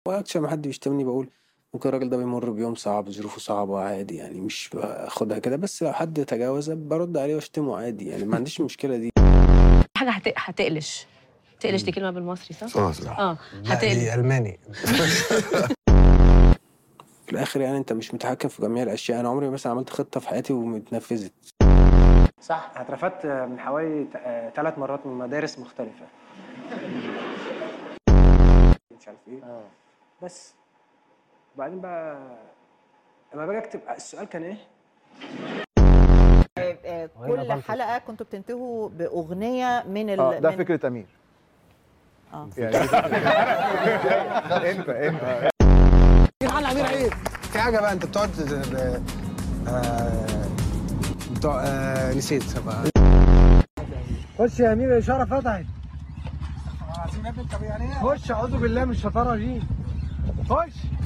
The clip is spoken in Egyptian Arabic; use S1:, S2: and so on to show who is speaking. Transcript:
S1: واكشن ما حد بيشتمني بقول ممكن الراجل ده بيمر بيوم صعب ظروفه صعبة عادي يعني مش باخدها كده بس لو حد تجاوز برد عليه واشتمه عادي يعني ما عنديش المشكلة دي
S2: حاجه هت... هتقلش تقلش دي كلمه بالمصري صح؟
S3: اه صح
S2: اه
S4: لا
S2: هتقلش
S4: دي الماني
S1: في الاخر يعني انت مش متحكم في جميع الاشياء انا عمري مثلا عملت خطة في حياتي ومتنفذت
S5: صح انا اترفدت من حوالي ثلاث مرات من مدارس مختلفة
S1: مش عارف ايه
S5: اه بس وبعدين بقى لما باجي اكتب السؤال كان ايه؟
S6: آه،
S4: وهنا
S6: كل
S4: غلطة.
S6: حلقه كنتوا بتنتهوا باغنيه من ال
S7: اه ده
S6: من-
S7: فكره امير
S6: اه
S7: يعني انت انت
S4: على عمير عيب في حاجه بقى انت بتقعد ب- آه، بتوع آه، نسيت بقى خش يا امير الاشاره فتحت خش اعوذ بالله من الشيطان الرجيم خش